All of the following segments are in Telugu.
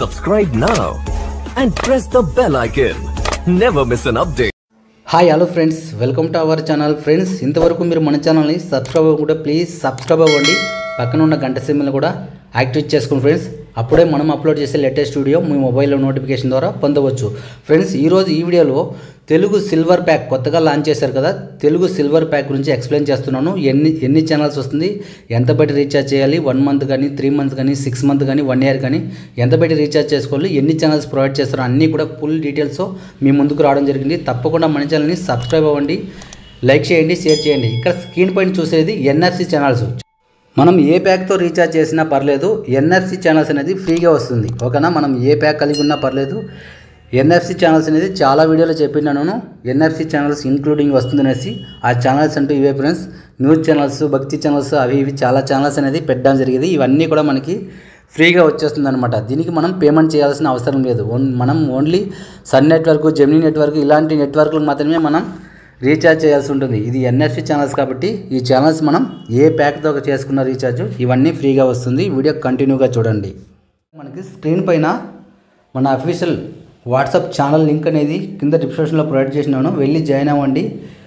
Subscribe now and press the bell icon. Never miss an update. Hi hello friends welcome to our channel friends ఇంతవరకు మీరు మన ఛానల్ని సబ్స్క్రైబ్ అవ్వకుండా ప్లీజ్ సబ్స్క్రైబ్ అవ్వండి పక్కన ఉన్న గంట సిమ్ని కూడా యాక్టివేట్ చేసుకోండి ఫ్రెండ్స్ అప్పుడే మనం అప్లోడ్ చేసే లేటెస్ట్ వీడియో మీ మొబైల్లో నోటిఫికేషన్ ద్వారా పొందవచ్చు ఫ్రెండ్స్ ఈరోజు ఈ వీడియోలో తెలుగు సిల్వర్ ప్యాక్ కొత్తగా లాంచ్ చేశారు కదా తెలుగు సిల్వర్ ప్యాక్ గురించి ఎక్స్ప్లెయిన్ చేస్తున్నాను ఎన్ని ఎన్ని ఛానల్స్ వస్తుంది ఎంత బట్టి రీఛార్జ్ చేయాలి వన్ మంత్ కానీ త్రీ మంత్ కానీ సిక్స్ మంత్ కానీ వన్ ఇయర్ కానీ ఎంత బట్టి రీఛార్జ్ చేసుకోవాలి ఎన్ని ఛానల్స్ ప్రొవైడ్ చేస్తారో అన్నీ కూడా ఫుల్ డీటెయిల్స్ మీ ముందుకు రావడం జరిగింది తప్పకుండా మన ఛానల్ని సబ్స్క్రైబ్ అవ్వండి లైక్ చేయండి షేర్ చేయండి ఇక్కడ స్క్రీన్ పైన చూసేది ఎన్ఆర్సీ ఛానల్స్ మనం ఏ ప్యాక్తో రీఛార్జ్ చేసినా పర్లేదు ఎన్ఎఫ్సి ఛానల్స్ అనేది ఫ్రీగా వస్తుంది ఓకేనా మనం ఏ ప్యాక్ కలిగి ఉన్నా పర్లేదు ఎన్ఎఫ్సి ఛానల్స్ అనేది చాలా వీడియోలో చెప్పినాను ఎన్ఎఫ్సి ఛానల్స్ ఇంక్లూడింగ్ వస్తుందనేసి ఆ ఛానల్స్ అంటూ ఇవే ఫ్రెండ్స్ న్యూస్ ఛానల్స్ భక్తి ఛానల్స్ అవి ఇవి చాలా ఛానల్స్ అనేది పెట్టడం జరిగింది ఇవన్నీ కూడా మనకి ఫ్రీగా వచ్చేస్తుంది అనమాట దీనికి మనం పేమెంట్ చేయాల్సిన అవసరం లేదు ఓన్- మనం only Sun network Gemini network ఇలాంటి నెట్వర్క్లకు మాత్రమే మనం రీఛార్జ్ చేయాల్సి ఉంటుంది ఇది ఎన్ఎఫ్సి ఛానల్స్ కాబట్టి ఈ ఛానల్స్ మనం ఏ ప్యాక్తో చేసుకున్న రీఛార్జ్ ఇవన్నీ ఫ్రీగా వస్తుంది వీడియో కంటిన్యూగా చూడండి మనకి స్క్రీన్ పైన మన అఫీషియల్ వాట్సాప్ ఛానల్ లింక్ అనేది కింద డిస్క్రిప్షన్లో ప్రొవైడ్ చేసినాను వెళ్ళి జాయిన్ అవ్వండి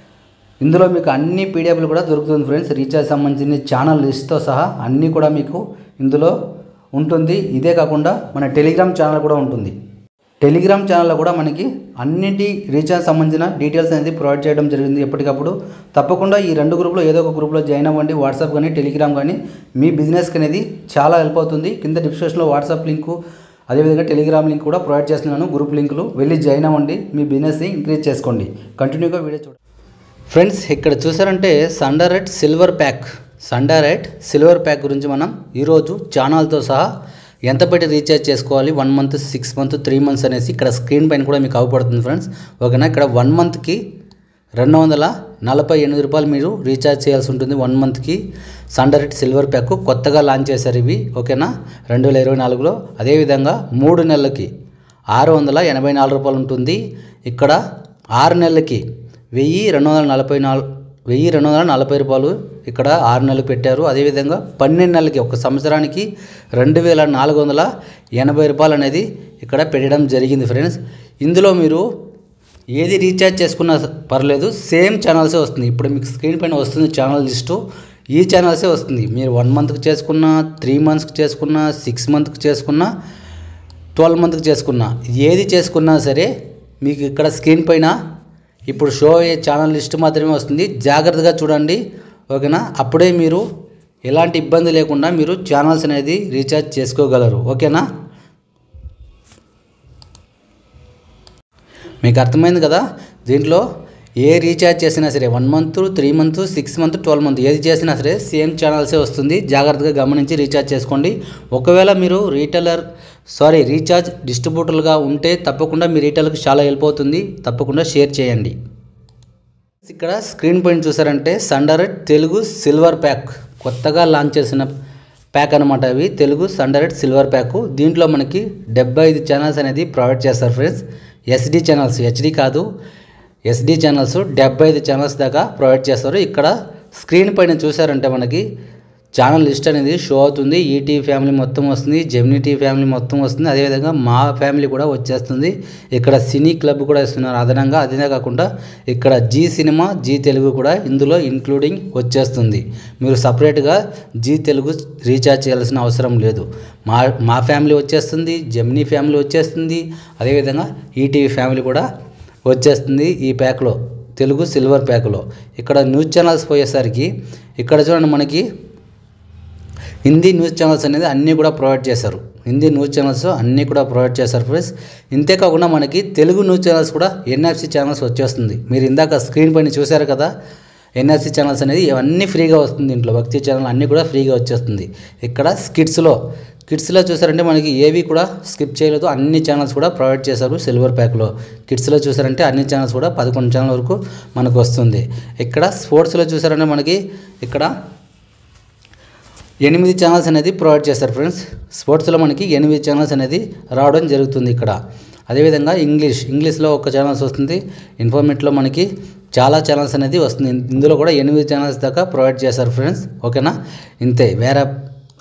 ఇందులో మీకు అన్ని పీడిఎఫ్లు కూడా దొరుకుతుంది ఫ్రెండ్స్ రీఛార్జ్ సంబంధించిన ఛానల్ లిస్ట్తో సహా అన్నీ కూడా మీకు ఇందులో ఉంటుంది ఇదే కాకుండా మన టెలిగ్రామ్ ఛానల్ కూడా ఉంటుంది టెలిగ్రామ్ ఛానల్లో కూడా మనకి అన్నిటి రీఛార్జ్ సంబంధించిన డీటెయిల్స్ అనేది ప్రొవైడ్ చేయడం జరిగింది ఎప్పటికప్పుడు తప్పకుండా ఈ రెండు గ్రూప్లో ఏదో ఒక గ్రూప్లో జాయిన్ అవ్వండి వాట్సాప్ కానీ టెలిగ్రామ్ కానీ మీ బిజినెస్కి అనేది చాలా హెల్ప్ అవుతుంది కింద డిస్క్రిప్షన్లో వాట్సాప్ లింకు అదేవిధంగా టెలిగ్రామ్ లింక్ కూడా ప్రొవైడ్ చేస్తున్నాను గ్రూప్ లింకులు వెళ్ళి జాయిన్ అవ్వండి మీ బిజినెస్ని ఇంక్రీజ్ చేసుకోండి కంటిన్యూగా వీడియో చూడండి ఫ్రెండ్స్ ఇక్కడ చూసారంటే Sun Direct silver pack Sun Direct silver pack గురించి మనం ఈరోజు ఛానల్తో సహా ఎంత పెట్టి రీఛార్జ్ చేసుకోవాలి one month six month three months అనేసి ఇక్కడ స్క్రీన్ పైన కూడా మీకు అవపడుతుంది ఫ్రెండ్స్ ఓకేనా ఇక్కడ వన్ మంత్కి రెండు వందల నలభై ఎనిమిది రూపాయలు మీరు రీఛార్జ్ చేయాల్సి ఉంటుంది వన్ మంత్కి సండరెట్ సిల్వర్ ప్యాక్ కొత్తగా లాంచ్ చేశారు ఇవి ఓకేనా రెండు వేల ఇరవై నాలుగులో అదేవిధంగా మూడు నెలలకి ఆరు వందల ఎనభై నాలుగు రూపాయలు ఉంటుంది ఇక్కడ ఆరు నెలలకి వెయ్యి రెండు వందల నలభై నాలుగు వెయ్యి రెండు వందల నలభై రూపాయలు ఇక్కడ ఆరు నెలలు పెట్టారు అదేవిధంగా పన్నెండు నెలలకి ఒక సంవత్సరానికి రెండు వేల నాలుగు వందల ఎనభై రూపాయలు అనేది ఇక్కడ పెట్టడం జరిగింది ఫ్రెండ్స్ ఇందులో మీరు ఏది రీఛార్జ్ చేసుకున్నా పర్లేదు సేమ్ ఛానల్సే వస్తుంది ఇప్పుడు మీకు స్క్రీన్ పైన వస్తుంది ఛానల్ లిస్టు ఈ ఛానల్సే వస్తుంది మీరు వన్ మంత్కి చేసుకున్నా త్రీ మంత్స్కి చేసుకున్నా సిక్స్ మంత్కి చేసుకున్నా ట్వెల్వ్ మంత్కి చేసుకున్నా ఏది చేసుకున్నా సరే మీకు ఇక్కడ స్క్రీన్ పైన ఇప్పుడు షో అయ్యే ఛానల్ లిస్ట్ మాత్రమే వస్తుంది జాగ్రత్తగా చూడండి ఓకేనా అప్పుడే మీరు ఎలాంటి ఇబ్బంది లేకుండా మీరు ఛానల్స్ అనేది రీఛార్జ్ చేసుకోగలరు ఓకేనా మీకు అర్థమైంది కదా దీంట్లో ఏ రీఛార్జ్ చేసినా సరే one month three month six month twelve month ఏది చేసినా సరే సేమ్ ఛానల్సే వస్తుంది జాగ్రత్తగా గమనించి రీఛార్జ్ చేసుకోండి ఒకవేళ మీరు రీటైలర్ సారీ రీఛార్జ్ డిస్ట్రిబ్యూటర్గా ఉంటే తప్పకుండా మీ రీటైలర్కి చాలా హెల్ప్ అవుతుంది తప్పకుండా షేర్ చేయండి ఇక్కడ స్క్రీన్ పైన చూసారంటే సండరెట్ తెలుగు సిల్వర్ ప్యాక్ కొత్తగా లాంచ్ చేసిన ప్యాక్ అనమాట అవి తెలుగు సండరెట్ సిల్వర్ ప్యాక్ దీంట్లో మనకి డెబ్బై ఐదు ఛానల్స్ అనేది ప్రొవైడ్ చేస్తారు ఫ్రెండ్స్ ఎస్డి ఛానల్స్ హెచ్డి కాదు ఎస్డి ఛానల్స్ డెబ్బై ఐదు ఛానల్స్ దాకా ప్రొవైడ్ చేస్తారు ఇక్కడ స్క్రీన్ పైన చూసారంటే మనకి ఛానల్ లిస్ట్ అనేది షో అవుతుంది ఈటీవీ ఫ్యామిలీ మొత్తం వస్తుంది జెమినీ టీవీ ఫ్యామిలీ మొత్తం వస్తుంది అదేవిధంగా మా ఫ్యామిలీ కూడా వచ్చేస్తుంది ఇక్కడ సినీ క్లబ్ కూడా ఇస్తున్నారు అదనంగా అదే కాకుండా ఇక్కడ జీ సినిమా జీ తెలుగు కూడా ఇందులో ఇంక్లూడింగ్ వచ్చేస్తుంది మీరు సపరేట్గా జీ తెలుగు రీఛార్జ్ చేయాల్సిన అవసరం లేదు మా మా ఫ్యామిలీ వచ్చేస్తుంది జెమినీ ఫ్యామిలీ వచ్చేస్తుంది అదేవిధంగా ఈటీవీ ఫ్యామిలీ కూడా వచ్చేస్తుంది ఈ ప్యాక్లో తెలుగు సిల్వర్ ప్యాక్లో ఇక్కడ న్యూస్ ఛానల్స్ పోయేసరికి ఇక్కడ చూడండి మనకి హిందీ న్యూస్ ఛానల్స్ అనేది అన్నీ కూడా ప్రొవైడ్ చేశారు హిందీ న్యూస్ ఛానల్స్ అన్నీ కూడా ప్రొవైడ్ చేశారు ఫ్రెండ్స్ ఇంతే కాకుండా మనకి తెలుగు న్యూస్ ఛానల్స్ కూడా ఎన్ఎఫ్సి ఛానల్స్ వచ్చేస్తుంది మీరు ఇందాక స్క్రీన్ పైన చూశారు కదా ఎన్ఎఫ్సి ఛానల్స్ అనేది ఇవన్నీ ఫ్రీగా వస్తుంది ఇంట్లో భక్తి ఛానల్ అన్నీ కూడా ఫ్రీగా వచ్చేస్తుంది ఇక్కడ స్కిట్స్లో కిడ్స్లో చూసారంటే మనకి ఏవి కూడా స్కిప్ చేయలేదు అన్ని ఛానల్స్ కూడా ప్రొవైడ్ చేశారు సిల్వర్ ప్యాక్లో కిడ్స్లో చూసారంటే అన్ని ఛానల్స్ కూడా పదకొండు ఛానల్ వరకు మనకు వస్తుంది ఇక్కడ స్పోర్ట్స్లో చూసారంటే మనకి ఇక్కడ ఎనిమిది ఛానల్స్ అనేది ప్రొవైడ్ చేస్తారు ఫ్రెండ్స్ స్పోర్ట్స్లో మనకి ఎనిమిది ఛానల్స్ అనేది రావడం జరుగుతుంది ఇక్కడ అదేవిధంగా ఇంగ్లీష్ ఇంగ్లీష్లో ఒక ఛానల్స్ వస్తుంది ఇన్ఫర్మేట్లో మనకి చాలా ఛానల్స్ అనేది వస్తుంది ఇందులో కూడా ఎనిమిది ఛానల్స్ దాకా ప్రొవైడ్ చేస్తారు ఫ్రెండ్స్ ఓకేనా ఇంతే వేరే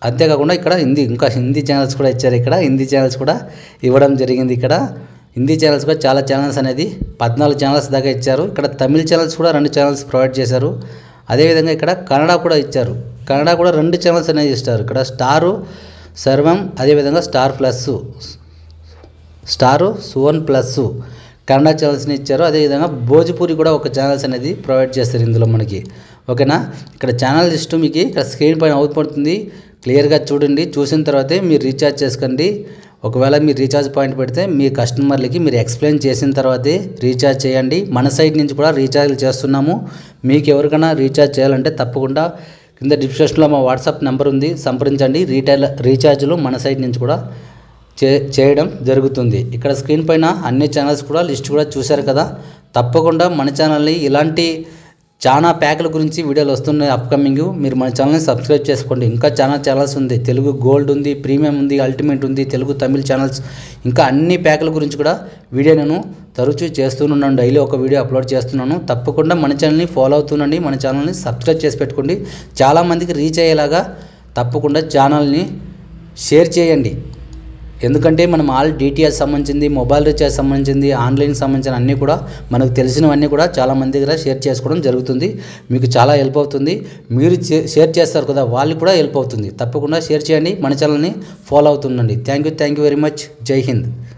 అంతేకాకుండా ఇక్కడ హిందీ ఇంకా హిందీ ఛానల్స్ కూడా ఇచ్చారు ఇక్కడ హిందీ ఛానల్స్ కూడా ఇవ్వడం జరిగింది ఇక్కడ హిందీ ఛానల్స్ కూడా చాలా ఛానల్స్ అనేది పద్నాలుగు ఛానల్స్ దాకా ఇచ్చారు ఇక్కడ తమిళ ఛానల్స్ కూడా రెండు ఛానల్స్ ప్రొవైడ్ చేశారు అదేవిధంగా ఇక్కడ కన్నడ కూడా ఇచ్చారు కన్నడ కూడా రెండు ఛానల్స్ అనేది ఇస్తారు ఇక్కడ స్టారు సర్వం అదేవిధంగా స్టార్ ప్లస్ స్టారు సువన్ ప్లస్ కన్నడ ఛానల్స్ని ఇచ్చారు అదేవిధంగా భోజ్పూరి కూడా ఒక ఛానల్స్ అనేది ప్రొవైడ్ చేస్తారు ఇందులో మనకి ఓకేనా ఇక్కడ ఛానల్ లిస్ట్ మీకు ఇక్కడ స్క్రీన్ పైన అవుపడుతుంది క్లియర్గా చూడండి చూసిన తర్వాతే మీరు రీఛార్జ్ చేసుకోండి ఒకవేళ మీరు రీఛార్జ్ పాయింట్ పెడితే మీ కస్టమర్లకి మీరు ఎక్స్ప్లెయిన్ చేసిన తర్వాతే రీఛార్జ్ చేయండి మన సైడ్ నుంచి కూడా రీఛార్జ్ చేస్తున్నాము మీకు ఎవరికైనా రీఛార్జ్ చేయాలంటే తప్పకుండా కింద డిస్క్రిప్షన్లో మా వాట్సాప్ నెంబర్ ఉంది సంప్రదించండి రీటైల్ రీఛార్జ్లు మన సైడ్ నుంచి కూడా చే చేయడం జరుగుతుంది ఇక్కడ స్క్రీన్ పైన అన్ని ఛానల్స్ కూడా లిస్ట్ కూడా చూశారు కదా తప్పకుండా మన ఛానల్ని ఇలాంటి చాలా ప్యాకుల గురించి వీడియోలు వస్తున్నాయి అప్కమింగ్ మీరు మన ఛానల్ని సబ్స్క్రైబ్ చేసుకోండి ఇంకా చాలా ఛానల్స్ ఉంది తెలుగు గోల్డ్ ఉంది ప్రీమియం ఉంది అల్టిమేట్ ఉంది తెలుగు తమిళ ఛానల్స్ ఇంకా అన్ని ప్యాకుల గురించి కూడా వీడియో నేను తరచూ చేస్తున్నాను డైలీ ఒక వీడియో అప్లోడ్ చేస్తున్నాను తప్పకుండా మన ఛానల్ని ఫాలో అవుతుండండి మన ఛానల్ని సబ్స్క్రైబ్ చేసి పెట్టుకోండి చాలామందికి రీచ్ అయ్యేలాగా తప్పకుండా ఛానల్ని షేర్ చేయండి ఎందుకంటే మనం ఆల్ డిటిఎస్ సంబంధించింది మొబైల్ రీఛార్జ్ సంబంధించింది ఆన్లైన్ సంబంధించిన అన్నీ కూడా మనకు తెలిసినవన్నీ కూడా చాలా మంది దగ్గర షేర్ చేసుకోవడం జరుగుతుంది మీకు చాలా హెల్ప్ అవుతుంది మీరు చే- షేర్ చేస్తారు కదా వాళ్ళకి కూడా హెల్ప్ అవుతుంది తప్పకుండా షేర్ చేయండి మన ఛానల్ని ఫాలో అవుతుండండి thank you thank you very much Jai Hind